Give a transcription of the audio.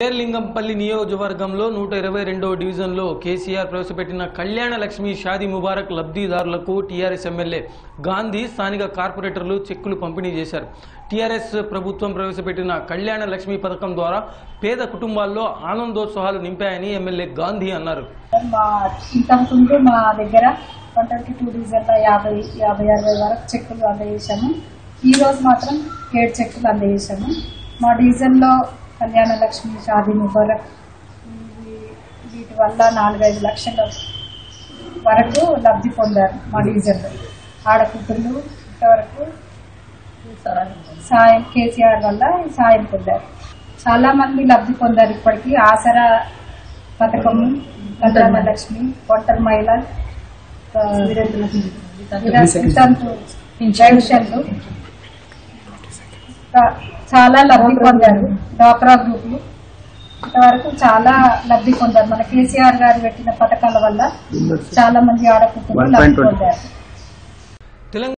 లింగంపల్లి నియోజకవర్గంలో నూట ఇరవై రెండవ డివిజన్లో కేసీఆర్ ప్రవేశపెట్టిన కళ్యాణ లక్ష్మి షాదీ ముబారక్ లబ్ధిదారులకు టీఆర్ఎస్ ఎమ్మెల్యే గాంధీ స్థానిక కార్పొరేటర్లు చెక్కులు పంపిణీ చేశారు టీఆర్ఎస్ ప్రభుత్వం ప్రవేశపెట్టిన కళ్యాణ లక్ష్మి పథకం ద్వారా పేద కుటుంబాల్లో ఆనందోత్సవాలు నింపాయని ఎమ్మెల్యే గాంధీ అన్నారు మా ఇంతకుముందు మా దగ్గర వంటలకి టూ డీజర్ల యాభై యాభై అరవై వరకు చెక్కులు అందజేశాము ఈ రోజు మాత్రం ఏడు చెక్కులు అందజేశాము మా డీజల్లో కళ్యాణ లక్ష్మి షాదీ ముబారక్ ఇవి- వీటి వల్ల నాలుగైదు లక్షల వరకు లబ్ధి పొందారు మా డీజల్లో ఆడకూతుళ్ళు ఇంతవరకు సాయం కేసీఆర్ వల్ల సాయం పొందారు చాలా మంది లబ్ధి పొందారు ఇప్పటికీ ఆసరా పథకం కళ్యాణ లక్ష్మి ఒంటరి మహిళ ఆ, వితంతు పెన్షన్లు ఇంకా చాలా లబ్ధి పొందారు డాక్రా గ్రూపులు ఇంతవరకు చాలా లబ్ధి పొందారు మన కేసీఆర్ గారు పెట్టిన పథకాల వల్ల చాలా మంది ఆడకూతులు లబ్ధి పొందారు తెలంగాణ